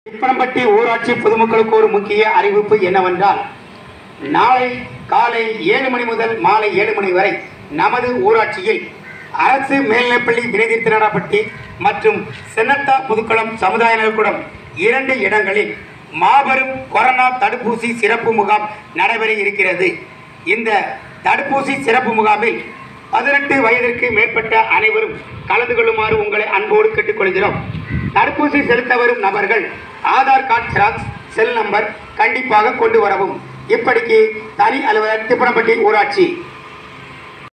திப்பனம்பட்டி ஊராட்சி பொதுமக்களுக்கு ஒரு முக்கிய அறிவிப்பு என்னவென்றால் நாளை காலை ஏழு மணி முதல் மாலை ஏழு மணி வரை நமது ஊராட்சியில் அரசு மேல்நிலைப்பள்ளி வினைதிருத்தினராப்பட்டி மற்றும் சென்னத்தா புதுக்குளம் சமுதாய நலக்கூடம் இரண்டு இடங்களில் மாபெரும் கொரோனா தடுப்பூசி சிறப்பு முகாம் நடைபெற இருக்கிறது இந்த தடுப்பூசி சிறப்பு முகாமில் பதினெட்டு வயதிற்கு மேற்பட்ட அனைவரும் கலந்து கொள்ளுமாறு உங்களை அன்போடு கேட்டுக்கொள்கிறோம் தடுப்பூசி செலுத்த வரும் நபர்கள் Aadhaar card xerox cell number கண்டிப்பாக கொண்டு வரவும் இப்படிக்கு தனி அலுவலர் திப்பனப்பட்டி ஊராட்சி